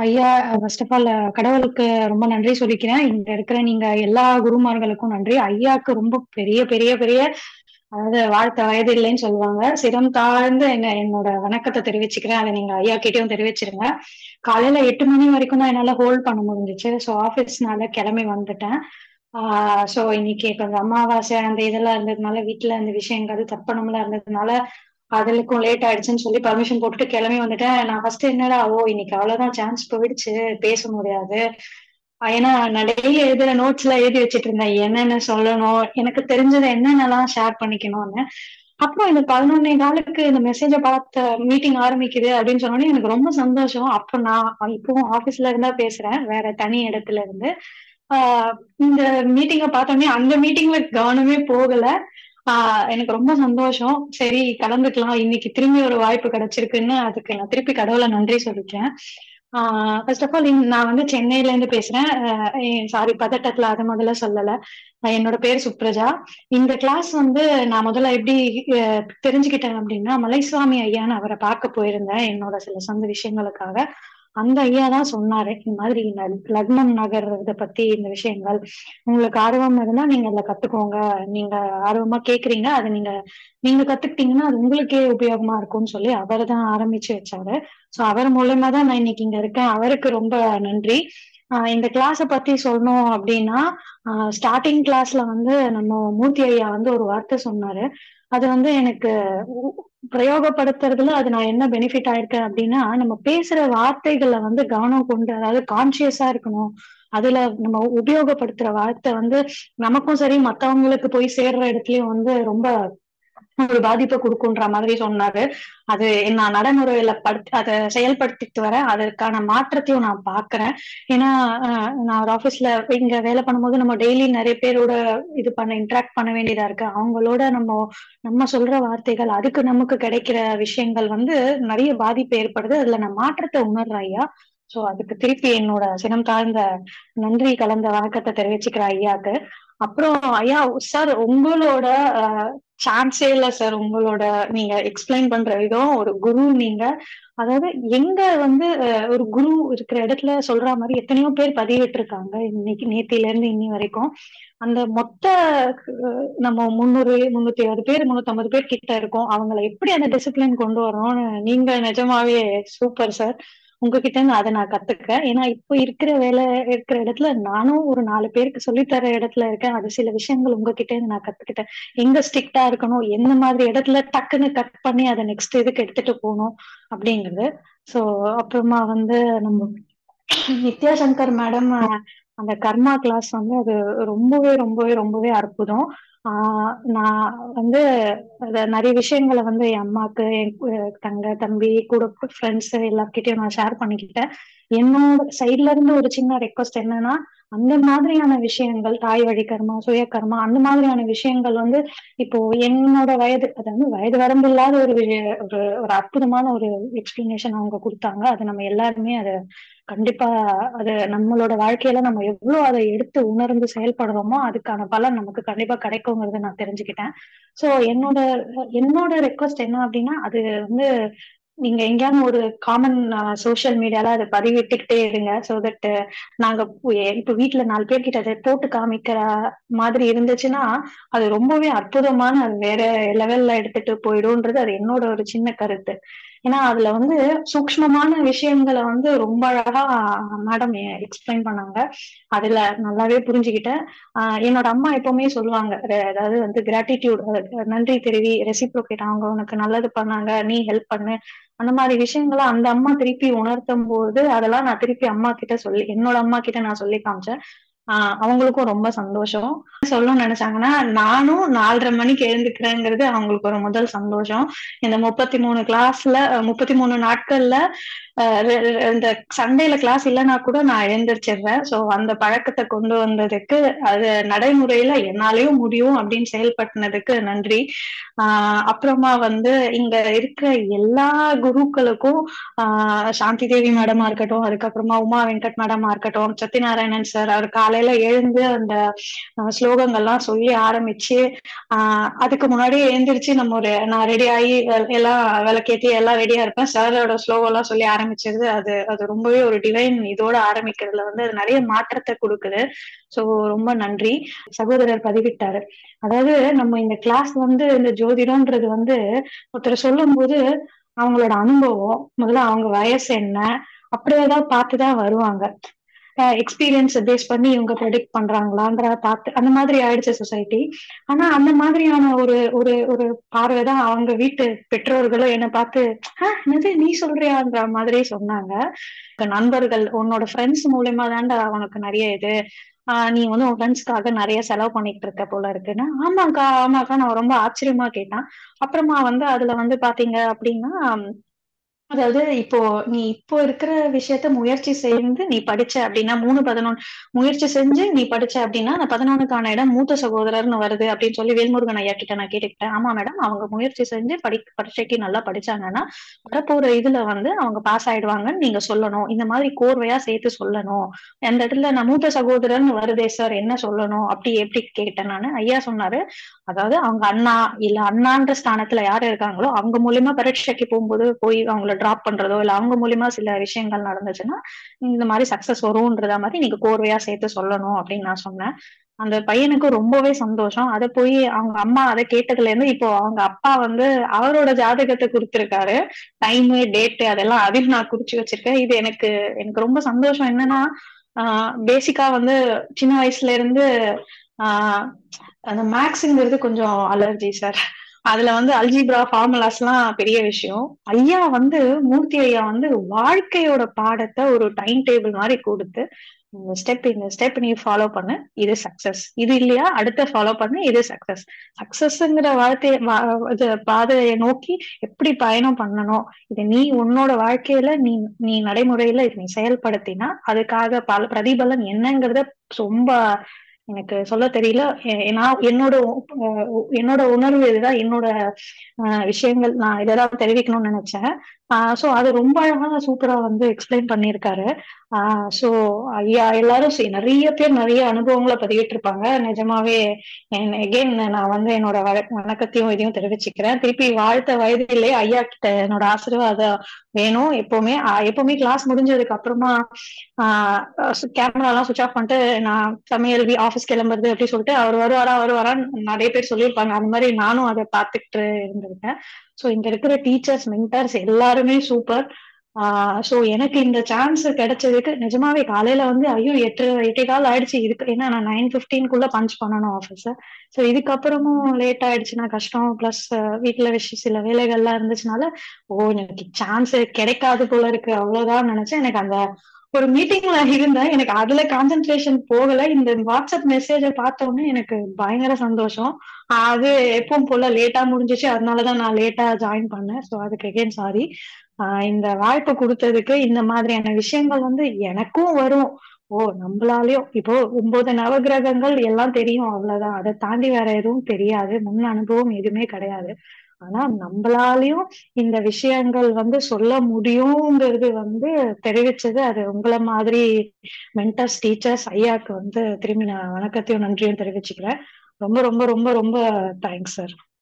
ஐயா first of all கடவுளுக்கு ரொம்ப நன்றி சொல்லிக்கிறேன் இங்க இருக்கிற நீங்க எல்லா குருமார்களுக்கும் நன்றி ஐயாக்கு ரொம்ப பெரிய பெரிய பெரிய அதாவது வாழ்த்த வயது இல்லைன்னு சொல்லுவாங்க சிரம் தாழ்ந்து என்ன என்னோட வணக்கத்தை தெரிவிச்சுக்கிறேன் அதை நீங்க ஐயா கிட்டயும் தெரிவிச்சிருங்க காலையில எட்டு மணி வரைக்கும் தான் என்னால ஹோல்ட் பண்ண முடிஞ்சிச்சு ஸோ ஆஃபீஸ்னால கிளம்பி வந்துட்டேன் ஆஹ் ஸோ இன்னைக்கு கொஞ்சம் அமாவாசை அந்த இதெல்லாம் இருந்ததுனால வீட்டுல அந்த விஷயங்கள் தர்ப்பணம்லாம் இருந்ததுனால அதுக்கும் லேட் ஆயிடுச்சுன்னு சொல்லி பர்மிஷன் போட்டுட்டு கிளம்பி வந்துட்டேன் நான் ஃபர்ஸ்ட் என்னடா ஓ இன்னைக்கு அவ்வளவுதான் சான்ஸ் போயிடுச்சு பேச முடியாது ஏன்னா நான் டெய்லி எழுதுற நோட்ஸ்ல எழுதி வச்சிட்டு இருந்தேன் என்னென்ன சொல்லணும் எனக்கு தெரிஞ்சதை என்னென்னலாம் ஷேர் பண்ணிக்கணும்னு அப்புறம் இந்த பதினொன்னே நாளுக்கு இந்த மெசேஜை பார்த்த மீட்டிங் ஆரம்பிக்குது அப்படின்னு சொன்னோடனே எனக்கு ரொம்ப சந்தோஷம் அப்போ நான் இப்பவும் ஆபீஸ்ல இருந்தா பேசுறேன் வேற தனி இடத்துல இருந்து ஆஹ் இந்த மீட்டிங்கை பார்த்தோன்னே அந்த மீட்டிங்ல கவனமே போகல ஆஹ் எனக்கு ரொம்ப சந்தோஷம் சரி கலந்துக்கலாம் இன்னைக்கு திரும்பி ஒரு வாய்ப்பு கிடைச்சிருக்குன்னு அதுக்கு நான் திருப்பி கடவுளை நன்றி சொல்லிக்கிறேன் ஆஹ் ஃபர்ஸ்ட் ஆஃப் ஆல் நான் வந்து சென்னையில இருந்து பேசுறேன் சாரி பதட்டத்துல அதை முதல்ல சொல்லல என்னோட பேர் சுப்ரஜா இந்த கிளாஸ் வந்து நான் முதல்ல எப்படி தெரிஞ்சுக்கிட்டேன் அப்படின்னா மலைசுவாமி ஐயான்னு அவரை பார்க்க போயிருந்தேன் என்னோட சில சொந்த விஷயங்களுக்காக அந்த ஐயா தான் சொன்னாரு இந்த மாதிரி லக்னம் நகர் இதை பத்தி இந்த விஷயங்கள் உங்களுக்கு ஆர்வம் இருந்தா நீங்க அதுல கத்துக்கோங்க நீங்க ஆர்வமா கேக்குறீங்க அதை நீங்க நீங்க கத்துக்கிட்டீங்கன்னா அது உங்களுக்கே உபயோகமா இருக்கும்னு சொல்லி அவர் தான் ஆரம்பிச்சு வச்சாரு சோ அவர் மூலயமா தான் நான் இன்னைக்கு இங்க இருக்கேன் அவருக்கு ரொம்ப நன்றி ஆஹ் இந்த கிளாஸ பத்தி சொல்லணும் அப்படின்னா ஸ்டார்டிங் கிளாஸ்ல வந்து நம்ம மூர்த்தி ஐயா வந்து ஒரு வார்த்தை சொன்னாரு அது வந்து எனக்கு பிரயோகப்படுத்துறதுல அது நான் என்ன பெனிஃபிட் ஆயிருக்கேன் அப்படின்னா நம்ம பேசுற வார்த்தைகள்ல வந்து கவனம் கொண்டு அதாவது கான்சியஸா இருக்கணும் அதுல நம்ம உபயோகப்படுத்துற வார்த்தை வந்து நமக்கும் சரி மத்தவங்களுக்கு போய் சேர்ற இடத்துலயும் வந்து ரொம்ப ஒரு பாதிப்பை கொடுக்குன்ற மாதிரி சொன்னாரு அது நான் நடைமுறையில படுத்து அதை செயல்படுத்திட்டு வரேன் அதற்கான மாற்றத்தையும் நான் பாக்குறேன் ஏன்னா நான் ஒரு ஆபீஸ்ல இங்க வேலை பண்ணும்போது நம்ம டெய்லி நிறைய பேரோட இது பண்ண இன்ட்ராக்ட் பண்ண வேண்டியதா இருக்கு அவங்களோட நம்ம நம்ம சொல்ற வார்த்தைகள் அதுக்கு நமக்கு கிடைக்கிற விஷயங்கள் வந்து நிறைய பாதிப்பு ஏற்படுது அதுல நான் மாற்றத்தை உணர்றேன் ஐயா சோ அதுக்கு திருப்பி என்னோட சினம் தாழ்ந்த நன்றி கலந்த வணக்கத்தை தெரிவிச்சுக்கிற ஐயாக்கு அப்புறம் ஐயா சார் உங்களோட சான்ஸே இல்ல சார் உங்களோட நீங்க எக்ஸ்பிளைன் பண்ற விதம் ஒரு குரு நீங்க அதாவது எங்க வந்து ஒரு குரு இருக்கிற இடத்துல சொல்ற மாதிரி எத்தனையோ பேர் பதிவிட்டு இருக்காங்க இன்னைக்கு நேத்தில இருந்து இன்னி வரைக்கும் அந்த மொத்த நம்ம முன்னூறு முன்னூத்தி ஐம்பது பேர் முன்னூத்தி ஐம்பது பேர் கிட்ட இருக்கோம் அவங்களை எப்படி அந்த டிசிப்ளின் கொண்டு வரணும்னு நீங்க நிஜமாவே சூப்பர் சார் உங்ககிட்ட இருந்து அதை நான் கத்துக்கிறேன் ஏன்னா இப்போ இருக்கிற வேலை இருக்கிற இடத்துல நானும் ஒரு நாலு பேருக்கு சொல்லித்தர இடத்துல இருக்கேன் அது சில விஷயங்கள் உங்ககிட்ட இருந்து நான் கத்துக்கிட்டேன் எங்க ஸ்ட்ரிக்டா இருக்கணும் எந்த மாதிரி இடத்துல டக்குன்னு கட் பண்ணி அதை நெக்ஸ்ட் இதுக்கு எடுத்துட்டு போகணும் அப்படிங்கிறது சோ அப்புறமா வந்து நம்ம நித்யாசங்கர் மேடம் அந்த கர்மா கிளாஸ் வந்து அது ரொம்பவே ரொம்பவே ரொம்பவே அற்புதம் ஆஹ் நான் வந்து நிறைய விஷயங்களை வந்து என் அம்மாக்கு என் தங்க தம்பி கூட ஃப்ரெண்ட்ஸ் எல்லார்கிட்டயும் நான் ஷேர் பண்ணிக்கிட்டேன் என்னோட சைட்ல இருந்து ஒரு சின்ன ரெக்வஸ்ட் என்னன்னா அந்த மாதிரியான விஷயங்கள் தாய் வழி கர்மா சுய கர்மா அந்த மாதிரியான விஷயங்கள் வந்து இப்போ என்னோட வயது அதாவது வயது வரம்பு இல்லாத ஒரு ஒரு ஒரு அற்புதமான ஒரு எக்ஸ்பிளனேஷன் அவங்க கொடுத்தாங்க அது நம்ம எல்லாருமே அதை கண்டிப்பா அது நம்மளோட வாழ்க்கையில நம்ம எவ்வளவு அதை எடுத்து உணர்ந்து செயல்படுறோமோ அதுக்கான பலன் நமக்கு கண்டிப்பா கிடைக்குங்கிறத நான் தெரிஞ்சுக்கிட்டேன் சோ என்னோட என்னோட ரெக்வஸ்ட் என்ன அப்படின்னா அது வந்து நீங்க எங்கேயாவது ஒரு காமன் சோசியல் மீடியால அதை பதிவிட்டுக்கிட்டே இருங்க ஸோ தட் நாங்க இப்ப வீட்டுல நாலு பேர்கிட்ட அதை போட்டு காமிக்கிற மாதிரி இருந்துச்சுன்னா அது ரொம்பவே அற்புதமான அது வேற லெவல்ல எடுத்துட்டு போயிடும்ன்றது அது என்னோட ஒரு சின்ன கருத்து ஏன்னா அதுல வந்து சூக்மமான விஷயங்களை வந்து ரொம்ப அழகா மேடம் எக்ஸ்பிளைன் பண்ணாங்க அதுல நல்லாவே புரிஞ்சுக்கிட்டேன் ஆஹ் என்னோட அம்மா எப்பவுமே சொல்லுவாங்க அதாவது வந்து கிராட்டிடியூட் நன்றி தெரிவி ரெசிப்ரோகேட் அவங்க உனக்கு நல்லது பண்ணாங்க நீ ஹெல்ப் பண்ணு அந்த மாதிரி விஷயங்களை அந்த அம்மா திருப்பி உணர்த்தும் போது அதெல்லாம் நான் திருப்பி அம்மா கிட்ட சொல்லி என்னோட அம்மா கிட்ட நான் சொல்லி காமிச்சேன் ஆஹ் அவங்களுக்கும் ரொம்ப சந்தோஷம் சொல்லணும்னு நினைச்சாங்கன்னா நானும் நாலரை மணிக்கு எழுந்துக்கிறேங்கிறது அவங்களுக்கு ஒரு முதல் சந்தோஷம் இந்த முப்பத்தி மூணு கிளாஸ்ல முப்பத்தி மூணு நாட்கள்ல இந்த சண்டேல கிளாஸ் இல்லைன்னா கூட நான் எழுந்திரிச்சிடுறேன் ஸோ அந்த பழக்கத்தை கொண்டு வந்ததுக்கு அது நடைமுறையில என்னாலையும் முடியும் அப்படின்னு செயல்பட்டினதுக்கு நன்றி ஆஹ் அப்புறமா வந்து இங்க இருக்கிற எல்லா குருக்களுக்கும் ஆஹ் சாந்தி தேவி மேடமா இருக்கட்டும் அதுக்கப்புறமா உமா வெங்கட் மேடமா இருக்கட்டும் சத்யநாராயணன் சார் அவர் காலையில எழுந்து அந்த ஸ்லோகங்கள்லாம் சொல்லி ஆரம்பிச்சு ஆஹ் அதுக்கு முன்னாடியே எழுந்திரிச்சு நம்ம ஒரு நான் ரெடி ஆகி எல்லாம் விளக்கேற்றி எல்லாம் ரெடியா இருப்பேன் சாரோட ஸ்லோகம் எல்லாம் சொல்லி ஆரம்பிச்சு ஆரம்பிச்சது அது அது ரொம்பவே ஒரு டிவைன் இதோட ஆரம்பிக்கிறதுல வந்து அது நிறைய மாற்றத்தை கொடுக்குது சோ ரொம்ப நன்றி சகோதரர் பதிவிட்டாரு அதாவது நம்ம இந்த கிளாஸ் வந்து இந்த ஜோதிடம்ன்றது வந்து ஒருத்தர் சொல்லும் போது அவங்களோட அனுபவம் முதல்ல அவங்க வயசு என்ன அப்படி ஏதாவது பார்த்துதான் வருவாங்க எக்ஸ்பீரியன்ஸ் பேஸ் பண்ணி இவங்க ப்ரெடிக்ட் பண்றாங்களான்ற பார்த்து அந்த மாதிரி ஆயிடுச்சு சொசைட்டி ஆனா அந்த மாதிரியான ஒரு ஒரு ஒரு பார்வைதான் அவங்க வீட்டு பெற்றோர்களும் என்ன பார்த்து ஆஹ் என்னது நீ சொல்றியான்ற மாதிரி சொன்னாங்க நண்பர்கள் உன்னோட ஃப்ரெண்ட்ஸ் மூலியமா தாண்டா உனக்கு நிறைய இது ஆஹ் நீ வந்து உன் ஃப்ரெண்ட்ஸ்க்காக நிறைய செலவு பண்ணிட்டு இருக்க போல இருக்குன்னு ஆமாக்கா ஆமாக்கா நான் ரொம்ப ஆச்சரியமா கேட்டேன் அப்புறமா வந்து அதுல வந்து பாத்தீங்க அப்படின்னா அதாவது இப்போ நீ இப்போ இருக்கிற விஷயத்த முயற்சி செய்து நீ படிச்ச அப்படின்னா மூணு பதினொன்னு முயற்சி செஞ்சு நீ படிச்ச அப்படின்னா அந்த பதினொன்னுக்கான இடம் மூத்த சகோதரர்னு வருது அப்படின்னு சொல்லி வேல்முருகன் ஐயா கிட்ட நான் கேட்டுக்கிட்டேன் ஆமா மேடம் அவங்க முயற்சி செஞ்சு படி பரீட்சைக்கு நல்லா படிச்சாங்கன்னா வரப்போற இதுல வந்து அவங்க பாஸ் ஆயிடுவாங்கன்னு நீங்க சொல்லணும் இந்த மாதிரி கோர்வையா சேர்த்து சொல்லணும் அந்த இடத்துல நான் மூத்த சகோதரர்னு வருதே சார் என்ன சொல்லணும் அப்படி எப்படி கேட்டேன் நானு ஐயா சொன்னாரு அதாவது அவங்க அண்ணா இல்ல அண்ணான்ற ஸ்தானத்துல யாரு இருக்காங்களோ அவங்க மூலியமா பரீட்சைக்கு போகும்போது போய் அவங்கள டிராப் பண்றதோ இல்ல அவங்க மூலியமா சில விஷயங்கள் நடந்துச்சுன்னா இந்த மாதிரி சக்சஸ் வரும்ன்றத மாதிரி நீங்க கோர்வையா சேர்த்து சொல்லணும் அப்படின்னு நான் சொன்னேன் அந்த பையனுக்கு ரொம்பவே சந்தோஷம் அதை போய் அவங்க அம்மா அதை கேட்டதுல இருந்து இப்போ அவங்க அப்பா வந்து அவரோட ஜாதகத்தை கொடுத்திருக்காரு டைமு டேட்டு அதெல்லாம் அதையும் நான் குறிச்சு வச்சிருக்கேன் இது எனக்கு எனக்கு ரொம்ப சந்தோஷம் என்னன்னா ஆஹ் பேசிக்கா வந்து சின்ன வயசுல இருந்து ஆஹ் அந்த மேக்ஸுங்கிறது கொஞ்சம் அலர்ஜி சார் அதுல வந்து அல்ஜிப்ரா ஃபார்முலாஸ் எல்லாம் பெரிய விஷயம் ஐயா வந்து மூர்த்தி ஐயா வந்து வாழ்க்கையோட பாடத்தை ஒரு டைம் டேபிள் மாதிரி கொடுத்து இந்த ஸ்டெப் இந்த ஸ்டெப் நீ ஃபாலோ பண்ணு இது சக்சஸ் இது இல்லையா அடுத்த ஃபாலோ பண்ணு இது சக்சஸ் சக்சஸ்ங்கிற வாழ்க்கைய இது பாதையை நோக்கி எப்படி பயணம் பண்ணணும் இது நீ உன்னோட வாழ்க்கையில நீ நீ நடைமுறையில நீ செயல்படுத்தினா அதுக்காக பல பிரதிபலன் என்னங்கிறத ரொம்ப எனக்கு சொல்ல தெரியல நான் என்னோட என்னோட உணர்வு இதுதான் என்னோட விஷயங்கள் நான் இதெல்லாம் தெரிவிக்கணும்னு நினைச்சேன் ஆஹ் சோ அது ரொம்ப அழகா சூப்பரா வந்து எக்ஸ்பிளைன் பண்ணியிருக்காரு ஆஹ் சோ ஐயா எல்லாரும் நிறைய பேர் நிறைய அனுபவங்களை பதிவிட்டு இருப்பாங்க நிஜமாவே எகெயின் நான் வந்து என்னோட வணக்கத்தையும் இதையும் தெரிவிச்சுக்கிறேன் திருப்பி வாழ்த்த வயதிலே ஐயா கிட்ட என்னோட ஆசீர்வாதம் வேணும் எப்பவுமே எப்பவுமே கிளாஸ் முடிஞ்சதுக்கு அப்புறமா ஆஹ் கேமரா எல்லாம் சுவிச் ஆஃப் பண்ணிட்டு நான் சமையல் ஆஃபீஸ் கிளம்புறது அப்படி சொல்லிட்டு அவர் வருவாரா வருவாரான்னு நிறைய பேர் சொல்லியிருப்பாங்க அந்த மாதிரி நானும் அதை பார்த்துக்கிட்டு இருந்திருக்கேன் ஸோ இங்க இருக்கிற டீச்சர்ஸ் மென்டர்ஸ் எல்லாருமே சூப்பர் ஆஹ் சோ எனக்கு இந்த சான்ஸ் கிடைச்சதுக்கு நிஜமாவே காலையில வந்து ஐயோ எட்டு எட்டே கால் ஆயிடுச்சு இதுக்கு ஏன்னா நான் நைன் பிப்டீன்குள்ள பஞ்ச் பண்ணணும் ஆஃபீஸ ஸோ இதுக்கப்புறமும் லேட் ஆயிடுச்சுன்னா கஷ்டம் பிளஸ் வீட்டுல விஷயம் சில வேலைகள்லாம் இருந்துச்சுனால ஓ எனக்கு சான்ஸ் கிடைக்காது போல இருக்கு அவ்வளவுதான் நினைச்சேன் எனக்கு அந்த ஒரு மீட்டிங்ல இருந்தேன் எனக்கு அதுல கான்சென்ட்ரேஷன் போகல இந்த வாட்ஸ்அப் மெசேஜ பார்த்த உடனே எனக்கு பயங்கர சந்தோஷம் அது எப்பவும் போல லேட்டா முடிஞ்சிச்சு அதனாலதான் நான் லேட்டா ஜாயின் பண்ணேன் ஸோ அதுக்கு அகேன் சாரி ஆஹ் இந்த வாய்ப்பு கொடுத்ததுக்கு இந்த மாதிரியான விஷயங்கள் வந்து எனக்கும் வரும் ஓ நம்மளாலயும் இப்போ ஒன்பது நவகிரகங்கள் எல்லாம் தெரியும் அவ்வளவுதான் அதை தாண்டி வேற எதுவும் தெரியாது முன் அனுபவம் எதுவுமே கிடையாது ஆனா நம்மளாலையும் இந்த விஷயங்கள் வந்து சொல்ல முடியுங்கிறது வந்து தெரிவிச்சது அது உங்களை மாதிரி மென்டர்ஸ் டீச்சர்ஸ் ஐயாக்கு வந்து திரும்பி நான் வணக்கத்தையும் நன்றியும் தெரிவிச்சுக்கிறேன் ரொம்ப ரொம்ப ரொம்ப ரொம்ப தேங்க்ஸ் சார்